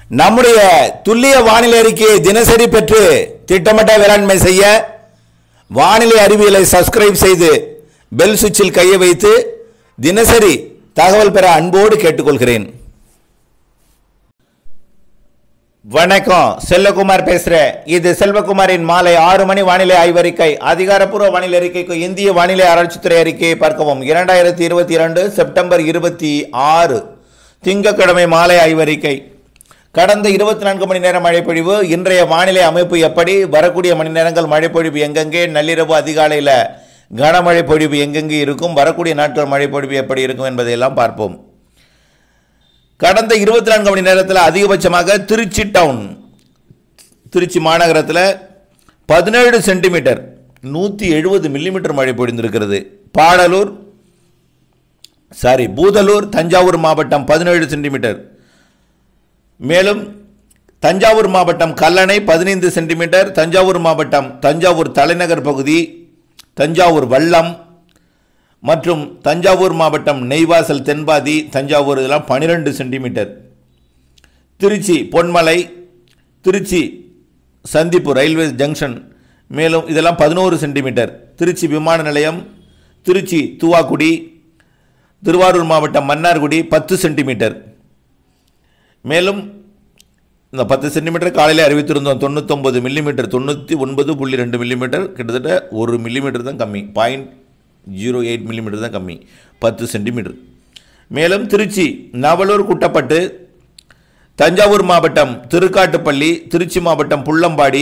நம்முடைய துல்லிய வானிலை அறிக்கையை தினசரி பெற்று திட்டமிட்ட வேளாண்மை செய்ய வானிலை அறிவியலை சப்ஸ்கிரைப் செய்து பெல் சுவிட்சில் கையை வைத்து தினசரி தகவல் பெற அன்போடு கேட்டுக்கொள்கிறேன் வணக்கம் செல்வகுமார் பேசுறேன் இது செல்வகுமாரின் மாலை ஆறு மணி வானிலை ஆய்வறிக்கை அதிகாரப்பூர்வ வானிலை அறிக்கைக்கு இந்திய வானிலை ஆராய்ச்சித்துறை அறிக்கையை பார்க்கவும் இரண்டாயிரத்தி இருபத்தி இரண்டு செப்டம்பர் இருபத்தி ஆறு திங்கட்கிழமை மாலை ஆய்வறிக்கை கடந்த இருபத்தி நான்கு மணி நேரம் மழைப்பொழிவு இன்றைய வானிலை அமைப்பு எப்படி வரக்கூடிய மணி நேரங்கள் மழைப்பொழிவு எங்கெங்கே நள்ளிரவு அதிகாலையில் கனமழை பொழிவு எங்கெங்கே இருக்கும் வரக்கூடிய நாட்கள் மழைப்பொழிவு எப்படி இருக்கும் என்பதையெல்லாம் பார்ப்போம் கடந்த இருபத்தி நான்கு மணி நேரத்தில் அதிகபட்சமாக திருச்சி டவுன் திருச்சி மாநகரத்தில் பதினேழு சென்டிமீட்டர் நூற்றி எழுபது மில்லிமீட்டர் மழை பொழிந்திருக்கிறது பாடலூர் சாரி பூதலூர் தஞ்சாவூர் மாவட்டம் பதினேழு சென்டிமீட்டர் மேலும் தஞ்சாவூர் மாவட்டம் கல்லணை பதினைந்து சென்டிமீட்டர் தஞ்சாவூர் மாவட்டம் தஞ்சாவூர் தலைநகர் பகுதி தஞ்சாவூர் வல்லம் மற்றும் தஞ்சாவூர் மாவட்டம் நெய்வாசல் தென்பாதி தஞ்சாவூர் இதெல்லாம் பன்னிரெண்டு சென்டிமீட்டர் திருச்சி பொன்மலை திருச்சி சந்திப்பு ரயில்வே ஜங்ஷன் மேலும் இதெல்லாம் பதினோரு சென்டிமீட்டர் திருச்சி விமான நிலையம் திருச்சி தூவாக்குடி திருவாரூர் மாவட்டம் மன்னார்குடி பத்து சென்டிமீட்டர் மேலும் இந்த பத்து சென்டிமீட்டர் காலையில் அறிவித்திருந்தோம் தொண்ணூத்தொம்பது மில்லிமீட்டர் தொண்ணூற்றி ஒன்பது புள்ளி ரெண்டு மில்லிமீட்டர் கிட்டத்தட்ட ஒரு மில்லிமீட்டர் தான் கம்மி பாயிண்ட் ஜீரோ எயிட் மில்லிமீட்டர் தான் கம்மி பத்து சென்டிமீட்டர் மேலும் திருச்சி நவலூர் குட்டப்பட்டு தஞ்சாவூர் மாவட்டம் திருக்காட்டுப்பள்ளி திருச்சி மாவட்டம் புள்ளம்பாடி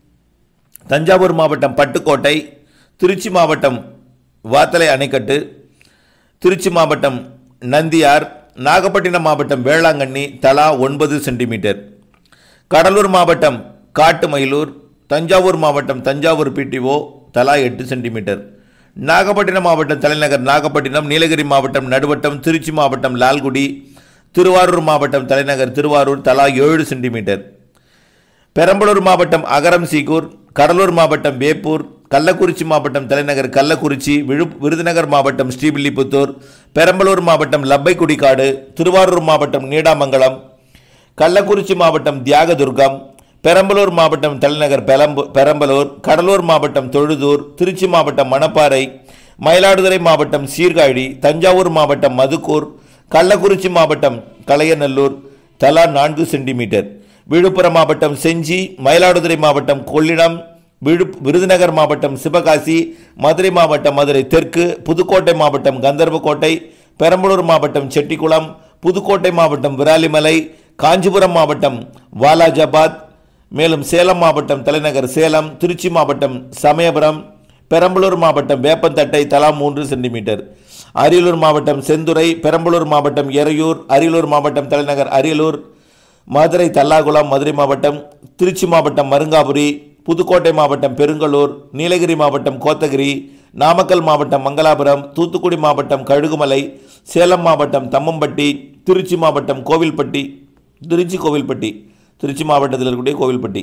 தஞ்சாவூர் மாவட்டம் பட்டுக்கோட்டை திருச்சி மாவட்டம் வாத்தலை அணைக்கட்டு திருச்சி மாவட்டம் நந்தியார் நாகப்பட்டினம் மாவட்டம் வேளாங்கண்ணி தலா ஒன்பது சென்டிமீட்டர் கடலூர் மாவட்டம் காட்டுமயிலூர் தஞ்சாவூர் மாவட்டம் தஞ்சாவூர் பிடிஓ தலா எட்டு சென்டிமீட்டர் நாகப்பட்டினம் மாவட்டம் தலைநகர் நாகப்பட்டினம் நீலகிரி மாவட்டம் நடுவட்டம் திருச்சி மாவட்டம் லால்குடி திருவாரூர் மாவட்டம் தலைநகர் திருவாரூர் தலா ஏழு சென்டிமீட்டர் பெரம்பலூர் மாவட்டம் அகரம் சீகூர் கடலூர் மாவட்டம் வேப்பூர் கள்ளக்குறிச்சி மாவட்டம் தலைநகர் கள்ளக்குறிச்சி விழு விருதுநகர் மாவட்டம் ஸ்ரீவில்லிபுத்தூர் பெரம்பலூர் மாவட்டம் லப்பைக்குடிக்காடு திருவாரூர் மாவட்டம் நீடாமங்கலம் கள்ளக்குறிச்சி மாவட்டம் தியாகதுர்கம் பெரம்பலூர் மாவட்டம் தலைநகர் பெரம்பு பெரம்பலூர் கடலூர் மாவட்டம் தொழுதூர் திருச்சி மாவட்டம் மணப்பாறை மயிலாடுதுறை மாவட்டம் சீர்காழி தஞ்சாவூர் மாவட்டம் மதுக்கூர் கள்ளக்குறிச்சி மாவட்டம் கலையநல்லூர் தலா நான்கு சென்டிமீட்டர் விழுப்புரம் மாவட்டம் செஞ்சி மயிலாடுதுறை மாவட்டம் கொள்ளிடம் விழு விருதுநகர் மாவட்டம் சிவகாசி மதுரை மாவட்டம் மதுரை தெற்கு புதுக்கோட்டை மாவட்டம் கந்தர்வக்கோட்டை பெரம்பலூர் மாவட்டம் செட்டிக்குளம் புதுக்கோட்டை மாவட்டம் விராலிமலை காஞ்சிபுரம் மாவட்டம் வாலாஜாபாத் மேலும் சேலம் மாவட்டம் தலைநகர் சேலம் திருச்சி மாவட்டம் சமயபுரம் பெரம்பலூர் மாவட்டம் வேப்பந்தட்டை தலா மூன்று சென்டிமீட்டர் அரியலூர் மாவட்டம் செந்துறை பெரம்பலூர் மாவட்டம் எறையூர் அரியலூர் மாவட்டம் தலைநகர் அரியலூர் மதுரை தல்லாகுளம் மதுரை மாவட்டம் திருச்சி மாவட்டம் மருங்காபுரி புதுக்கோட்டை மாவட்டம் பெருங்கலூர் நீலகிரி மாவட்டம் கோத்தகிரி நாமக்கல் மாவட்டம் மங்களாபுரம் தூத்துக்குடி மாவட்டம் கழுகுமலை சேலம் மாவட்டம் தம்மம்பட்டி திருச்சி மாவட்டம் கோவில்பட்டி திருச்சி கோவில்பட்டி திருச்சி மாவட்டத்தில் இருக்கக்கூடிய கோவில்பட்டி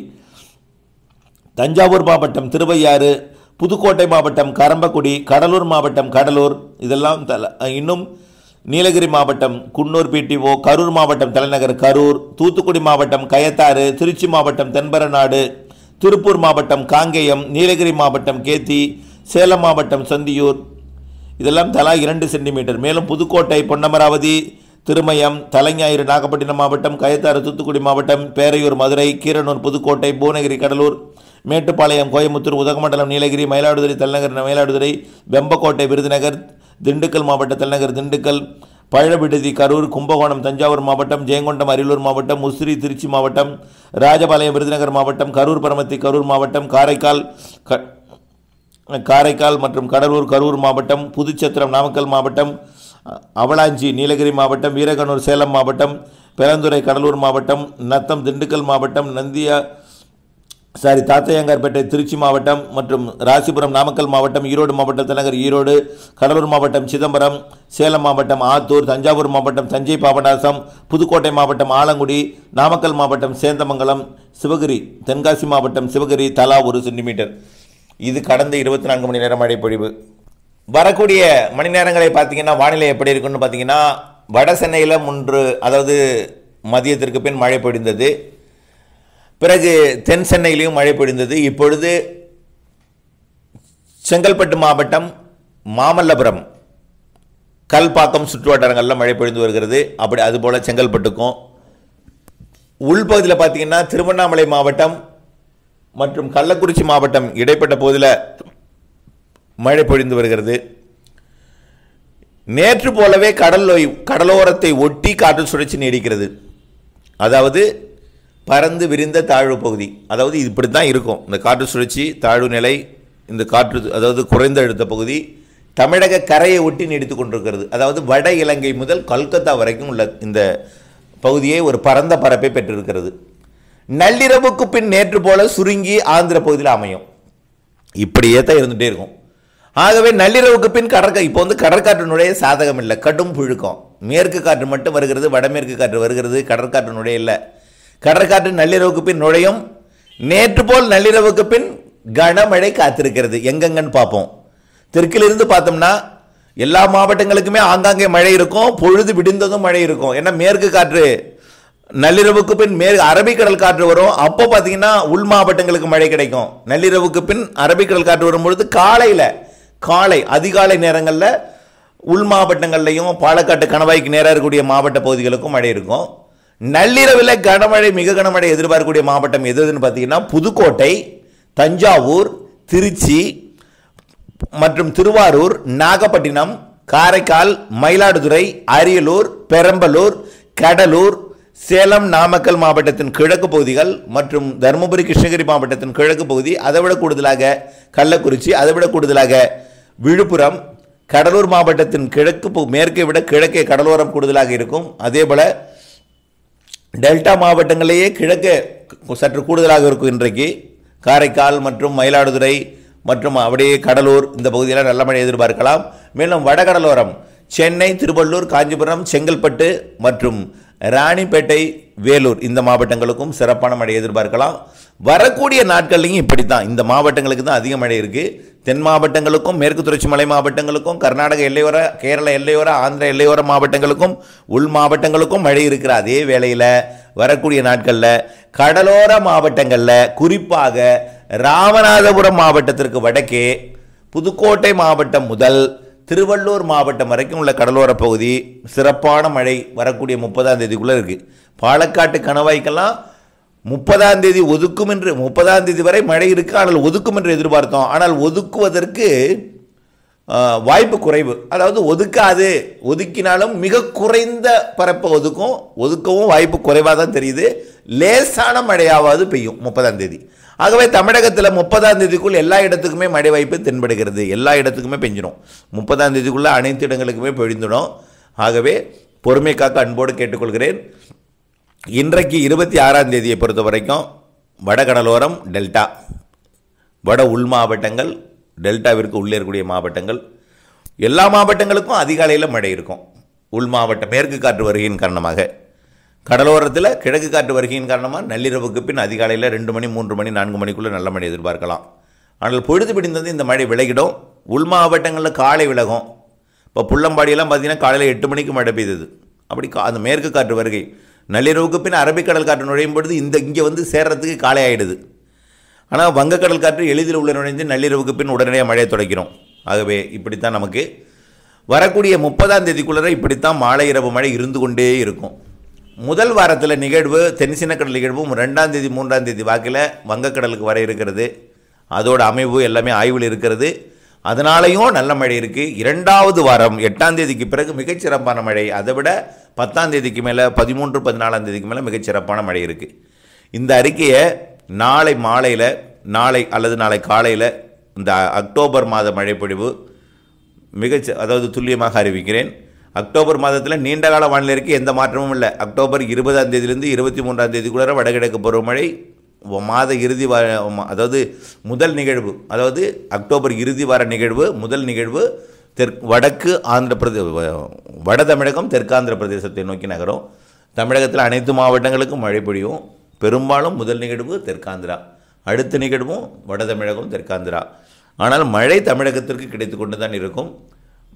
தஞ்சாவூர் மாவட்டம் திருவையாறு புதுக்கோட்டை மாவட்டம் கரம்பக்குடி கடலூர் மாவட்டம் கடலூர் இதெல்லாம் தல இன்னும் நீலகிரி மாவட்டம் குன்னூர் பிடிஓ கரூர் மாவட்டம் தலைநகர் கரூர் தூத்துக்குடி மாவட்டம் கயத்தாறு திருச்சி மாவட்டம் தென்பரநாடு திருப்பூர் மாவட்டம் காங்கேயம் நீலகிரி மாவட்டம் கேத்தி சேலம் மாவட்டம் சந்தியூர் இதெல்லாம் தலா இரண்டு சென்டிமீட்டர் மேலும் புதுக்கோட்டை பொன்னமராவதி திருமயம் தலைஞாயிறு நாகப்பட்டினம் மாவட்டம் கயத்தாறு தூத்துக்குடி மாவட்டம் பேரையூர் மதுரை கீரனூர் புதுக்கோட்டை புவனகிரி கடலூர் மேட்டுப்பாளையம் கோயம்புத்தூர் உதகமண்டலம் நீலகிரி மயிலாடுதுறை தலைநகர் மயிலாடுதுறை வெம்பக்கோட்டை விருதுநகர் திண்டுக்கல் மாவட்ட தலைநகர் திண்டுக்கல் பழவிடுதி கரூர் கும்பகோணம் தஞ்சாவூர் மாவட்டம் ஜெயங்கொண்டம் அரியலூர் மாவட்டம் முசிறி திருச்சி மாவட்டம் ராஜபாளையம் விருதுநகர் மாவட்டம் கரூர் பரமத்தி கரூர் மாவட்டம் காரைக்கால் க காரைக்கால் மற்றும் கடலூர் கரூர் மாவட்டம் புதுச்சத்திரம் நாமக்கல் மாவட்டம் அவலாஞ்சி நீலகிரி மாவட்டம் வீரகனூர் சேலம் மாவட்டம் பெரந்துறை கடலூர் மாவட்டம் நத்தம் திண்டுக்கல் மாவட்டம் நந்தியா சாரி தாத்தையங்கார்பேட்டை திருச்சி மாவட்டம் மற்றும் ராசிபுரம் நாமக்கல் மாவட்டம் ஈரோடு மாவட்ட தலைநகர் ஈரோடு கடலூர் மாவட்டம் சிதம்பரம் சேலம் மாவட்டம் ஆத்தூர் தஞ்சாவூர் மாவட்டம் தஞ்சை பாபநாசம் புதுக்கோட்டை மாவட்டம் ஆலங்குடி நாமக்கல் மாவட்டம் சேந்தமங்கலம் சிவகிரி தென்காசி மாவட்டம் சிவகிரி தலா ஒரு சென்டிமீட்டர் இது கடந்த இருபத்தி நான்கு மணி நேரம் மழை பொழிவு வரக்கூடிய மணி நேரங்களை பார்த்தீங்கன்னா வானிலை எப்படி இருக்குன்னு பார்த்தீங்கன்னா வட சென்னையில் முன்று அதாவது மதியத்திற்கு பின் மழை பொழிந்தது பிறகு தென் சென்னையிலையும் மழை பொழிந்தது இப்பொழுது செங்கல்பட்டு மாவட்டம் மாமல்லபுரம் கல்பாக்கம் சுற்றுவட்டாரங்களில் மழை பொழிந்து வருகிறது அப்படி அதுபோல் செங்கல்பட்டுக்கும் உள்பகுதியில் பார்த்தீங்கன்னா திருவண்ணாமலை மாவட்டம் மற்றும் கள்ளக்குறிச்சி மாவட்டம் இடைப்பட்ட பகுதியில் மழை பொழிந்து வருகிறது நேற்று போலவே கடல் கடலோரத்தை ஒட்டி காற்று சுழற்சி நீடிக்கிறது அதாவது பறந்து விரிந்த தாழ்வு பகுதி அதாவது இது இப்படி தான் இருக்கும் இந்த காற்று சுழற்சி தாழ்வு நிலை இந்த காற்று அதாவது குறைந்த அழுத்த பகுதி தமிழக கரையை ஒட்டி நீடித்து கொண்டிருக்கிறது அதாவது வட இலங்கை முதல் கல்கத்தா வரைக்கும் உள்ள இந்த பகுதியை ஒரு பரந்த பரப்பை பெற்றிருக்கிறது நள்ளிரவுக்கு பின் நேற்று போல சுருங்கி ஆந்திர பகுதியில் அமையும் இப்படியே தான் இருந்துகிட்டே இருக்கும் ஆகவே நள்ளிரவுக்கு பின் கடற்கா இப்போ வந்து கடற்காற்றினுடைய சாதகம் இல்லை கடும் புழுக்கம் மேற்கு காற்று மட்டும் வருகிறது வடமேற்கு காற்று வருகிறது கடற்காற்றினுடைய இல்லை கடற்காற்று நள்ளிரவுக்கு பின் நுழையும் நேற்று போல் நள்ளிரவுக்கு பின் கனமழை காத்திருக்கிறது எங்கெங்கன்னு பார்ப்போம் தெற்கிலிருந்து பார்த்தோம்னா எல்லா மாவட்டங்களுக்குமே ஆங்காங்கே மழை இருக்கும் பொழுது விடிந்ததும் மழை இருக்கும் ஏன்னா மேற்கு காற்று நள்ளிரவுக்கு பின் மேற்கு அரபிக்கடல் காற்று வரும் அப்போ பார்த்தீங்கன்னா உள் மாவட்டங்களுக்கு மழை கிடைக்கும் நள்ளிரவுக்கு பின் அரபிக்கடல் காற்று வரும்பொழுது காலையில் காலை அதிகாலை நேரங்களில் உள் மாவட்டங்கள்லையும் பாலக்காட்டு கணவாய்க்கு நேராக இருக்கக்கூடிய மாவட்ட பகுதிகளுக்கும் மழை இருக்கும் நள்ளிரவில் கனமழை மிக கனமழை எதிர்பார்க்கக்கூடிய மாவட்டம் எது எதுன்னு பார்த்தீங்கன்னா புதுக்கோட்டை தஞ்சாவூர் திருச்சி மற்றும் திருவாரூர் நாகப்பட்டினம் காரைக்கால் மயிலாடுதுறை அரியலூர் பெரம்பலூர் கடலூர் சேலம் நாமக்கல் மாவட்டத்தின் கிழக்கு பகுதிகள் மற்றும் தருமபுரி கிருஷ்ணகிரி மாவட்டத்தின் கிழக்கு பகுதி அதைவிட கூடுதலாக கள்ளக்குறிச்சி அதைவிட கூடுதலாக விழுப்புரம் கடலூர் மாவட்டத்தின் கிழக்கு பகு- மேற்கை விட கிழக்கே கடலோரம் கூடுதலாக இருக்கும் அதே போல டெல்டா மாவட்டங்களிலேயே கிழக்கு சற்று கூடுதலாக இருக்கும் இன்றைக்கு காரைக்கால் மற்றும் மயிலாடுதுறை மற்றும் அப்படியே கடலூர் இந்த பகுதியில் நல்ல மழை எதிர்பார்க்கலாம் மேலும் வடகடலோரம் சென்னை திருவள்ளூர் காஞ்சிபுரம் செங்கல்பட்டு மற்றும் ராணிப்பேட்டை வேலூர் இந்த மாவட்டங்களுக்கும் சிறப்பான மழை எதிர்பார்க்கலாம் வரக்கூடிய நாட்கள்லையும் இப்படித்தான் இந்த மாவட்டங்களுக்கு தான் அதிக மழை இருக்குது தென் மாவட்டங்களுக்கும் மேற்கு தொடர்ச்சி மலை மாவட்டங்களுக்கும் கர்நாடக எல்லையோர கேரள எல்லையோர ஆந்திர எல்லையோர மாவட்டங்களுக்கும் உள் மாவட்டங்களுக்கும் மழை இருக்கிற அதே வேளையில் வரக்கூடிய நாட்களில் கடலோர மாவட்டங்களில் குறிப்பாக ராமநாதபுரம் மாவட்டத்திற்கு வடக்கே புதுக்கோட்டை மாவட்டம் முதல் திருவள்ளூர் மாவட்டம் வரைக்கும் உள்ள கடலோர பகுதி சிறப்பான மழை வரக்கூடிய முப்பதாம் தேதிக்குள்ளே இருக்குது பாலக்காட்டு கணவாய்க்கெல்லாம் முப்பதாம் தேதி ஒதுக்கும் என்று முப்பதாம் தேதி வரை மழை இருக்கு ஆனால் ஒதுக்கும் என்று எதிர்பார்த்தோம் ஆனால் ஒதுக்குவதற்கு ஆ, வாய்ப்பு குறைவு அதாவது ஒதுக்காது ஒதுக்கினாலும் மிக குறைந்த பரப்பை ஒதுக்கும் ஒதுக்கவும் வாய்ப்பு குறைவாக தான் தெரியுது லேசான மழையாவது பெய்யும் முப்பதாம் தேதி ஆகவே தமிழகத்தில் முப்பதாம் தேதிக்குள் எல்லா இடத்துக்குமே மழை வாய்ப்பு தென்படுகிறது எல்லா இடத்துக்குமே பெஞ்சிடும் முப்பதாம் தேதிக்குள்ளே அனைத்து இடங்களுக்குமே பொழிந்துடும் ஆகவே பொறுமை காக்க அன்போடு கேட்டுக்கொள்கிறேன் இன்றைக்கு இருபத்தி ஆறாம் தேதியை பொறுத்த வரைக்கும் வடகடலோரம் டெல்டா வட உள் மாவட்டங்கள் டெல்டாவிற்கு உள்ளே இருக்கக்கூடிய மாவட்டங்கள் எல்லா மாவட்டங்களுக்கும் அதிகாலையில் மழை இருக்கும் உள் மாவட்ட மேற்கு காற்று வருகையின் காரணமாக கடலோரத்தில் கிழக்கு காற்று வருகையின் காரணமாக நள்ளிரவுக்கு பின் அதிகாலையில் ரெண்டு மணி மூன்று மணி நான்கு மணிக்குள்ளே நல்ல மழை எதிர்பார்க்கலாம் ஆனால் பொழுது பிடிந்தது இந்த மழை விலகிடும் உள் மாவட்டங்களில் காலை விலகும் இப்போ புள்ளம்பாடியெல்லாம் பார்த்தீங்கன்னா காலையில் எட்டு மணிக்கு மழை பெய்தது அப்படி கா- அந்த மேற்கு காற்று வருகை நள்ளிரவுக்கு பின் அரபிக்கடல் காற்று நுழையும் பொழுது இந்த இங்கே வந்து சேர்றதுக்கு காலை ஆயிடுது ஆனால் வங்கக்கடல் காற்று எளிதில் உள்ள நுழைந்து நள்ளிரவுக்கு பின் உடனடியாக மழையை தொடக்கிறோம் ஆகவே இப்படித்தான் நமக்கு வரக்கூடிய முப்பதாம் தேதிக்குள்ளே இப்படித்தான் மாலை இரவு மழை இருந்து கொண்டே இருக்கும் முதல் வாரத்தில் நிகழ்வு தென்சினக்கடல் நிகழ்வும் ரெண்டாம் தேதி மூன்றாம் தேதி வாக்கில் வங்கக்கடலுக்கு வர இருக்கிறது அதோட அமைவு எல்லாமே ஆய்வில் இருக்கிறது அதனாலையும் நல்ல மழை இருக்குது இரண்டாவது வாரம் எட்டாம் தேதிக்கு பிறகு மிகச்சிறப்பான மழை அதை விட பத்தாம் தேதிக்கு மேலே பதிமூன்று பதினாலாம் தேதிக்கு மேலே மிகச்சிறப்பான மழை இருக்குது இந்த அறிக்கையை நாளை மாலையில் நாளை அல்லது நாளை காலையில் இந்த அக்டோபர் மாத மழைப்பொழிவு மிகச் அதாவது துல்லியமாக அறிவிக்கிறேன் அக்டோபர் மாதத்தில் நீண்ட கால வானிலைக்கு எந்த மாற்றமும் இல்லை அக்டோபர் இருபதாம் தேதியிலிருந்து இருபத்தி மூன்றாம் தேதிக்குள்ளார வடகிழக்கு பருவமழை வ- மாத இறுதி வார ம- அதாவது முதல் நிகழ்வு அதாவது அக்டோபர் இறுதி வார நிகழ்வு முதல் நிகழ்வு தெற்கு வடக்கு ஆந்திர பிரதே வ- வட தமிழகம் தெற்காந்திர பிரதேசத்தை நோக்கி நகரும் தமிழகத்தில் அனைத்து மாவட்டங்களுக்கும் மழை பொழியும் பெரும்பாலும் முதல் நிகழ்வு தெற்காந்திரா அடுத்த நிகழ்வும் வட தமிழகம் தெற்காந்திரா ஆனால் மழை தமிழகத்திற்கு கிடைத்து கொண்டு தான் இருக்கும்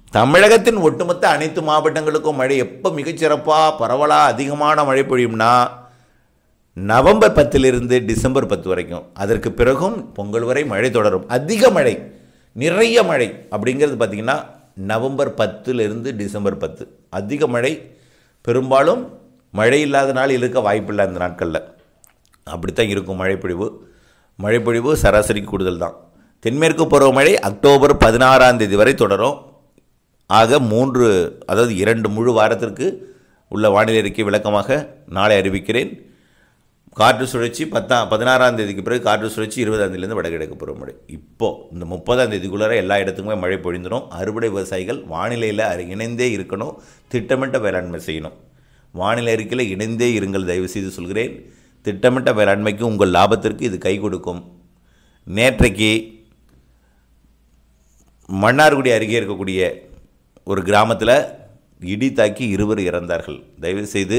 தமிழகத்தின் ஒட்டுமொத்த அனைத்து மாவட்டங்களுக்கும் மழை எப்போ மிகச்சிறப்பாக பரவலாக அதிகமான மழை பொழியும்னா நவம்பர் பத்திலிருந்து டிசம்பர் பத்து வரைக்கும் அதற்கு பிறகும் பொங்கல் வரை மழை தொடரும் அதிக மழை நிறைய மழை அப்படிங்கிறது பார்த்திங்கன்னா நவம்பர் பத்துலேருந்து டிசம்பர் பத்து அதிக மழை பெரும்பாலும் மழை இல்லாத நாள் இருக்க வாய்ப்பில்லை அந்த நாட்களில் அப்படித்தான் இருக்கும் மழைப்பொழிவு மழைப்பொழிவு சராசரி கூடுதல் தான் தென்மேற்கு பருவமழை அக்டோபர் பதினாறாம் தேதி வரை தொடரும் ஆக மூன்று அதாவது இரண்டு முழு வாரத்திற்கு உள்ள வானிலை அறிக்கை விளக்கமாக நாளை அறிவிக்கிறேன் காற்று சுழற்சி பத்தாம் பதினாறாம் தேதிக்கு பிறகு காற்று சுழற்சி இருபதாம் தேதியிலேருந்து வடகிழக்கு பருவமழை இப்போ இந்த முப்பதாம் தேதிக்குள்ளார எல்லா இடத்துக்குமே மழை பொழிந்துடும் அறுவடை விவசாயிகள் வானிலையில் அறி- இணைந்தே இருக்கணும் திட்டமிட்ட வேளாண்மை செய்யணும் வானிலை அறிக்கையில் இணைந்தே இருங்கள் தயவு செய்து சொல்கிறேன் திட்டமிட்ட வேளாண்மைக்கு உங்கள் லாபத்திற்கு இது கை கொடுக்கும் நேற்றைக்கு மன்னார்குடி அருகே இருக்கக்கூடிய ஒரு கிராமத்தில் இடி தாக்கி இருவர் இறந்தார்கள் தயவு செய்து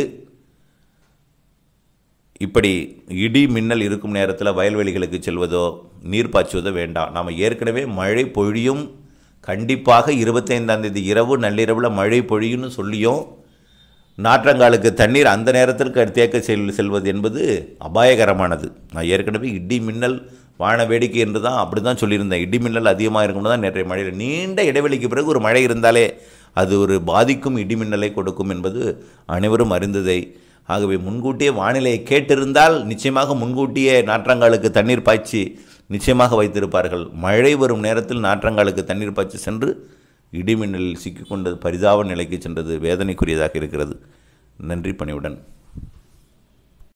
இப்படி இடி மின்னல் இருக்கும் நேரத்தில் வயல்வெளிகளுக்கு செல்வதோ நீர் பாய்ச்சுவதோ வேண்டாம் நாம் ஏற்கனவே மழை பொழியும் கண்டிப்பாக இருபத்தைந்தாம் தேதி இரவு நள்ளிரவில் மழை பொழியும்னு சொல்லியும் நாற்றங்காலுக்கு தண்ணீர் அந்த நேரத்திற்கு தேக்க செல் செல்வது என்பது அபாயகரமானது நான் ஏற்கனவே இடி மின்னல் வான வேடிக்கை என்று தான் அப்படி தான் சொல்லியிருந்தேன் இடி மின்னல் அதிகமாக இருக்கும்னு தான் நேற்றைய மழையில் நீண்ட இடைவெளிக்கு பிறகு ஒரு மழை இருந்தாலே அது ஒரு பாதிக்கும் இடி மின்னலை கொடுக்கும் என்பது அனைவரும் அறிந்ததை ஆகவே முன்கூட்டியே வானிலையை கேட்டிருந்தால் நிச்சயமாக முன்கூட்டியே நாற்றங்காலுக்கு தண்ணீர் பாய்ச்சி நிச்சயமாக வைத்திருப்பார்கள் மழை வரும் நேரத்தில் நாற்றங்காலுக்கு தண்ணீர் பாய்ச்சி சென்று இடிமின்னலில் சிக்கிக்கொண்டது பரிதாப நிலைக்கு சென்றது வேதனைக்குரியதாக இருக்கிறது நன்றி பணிவுடன்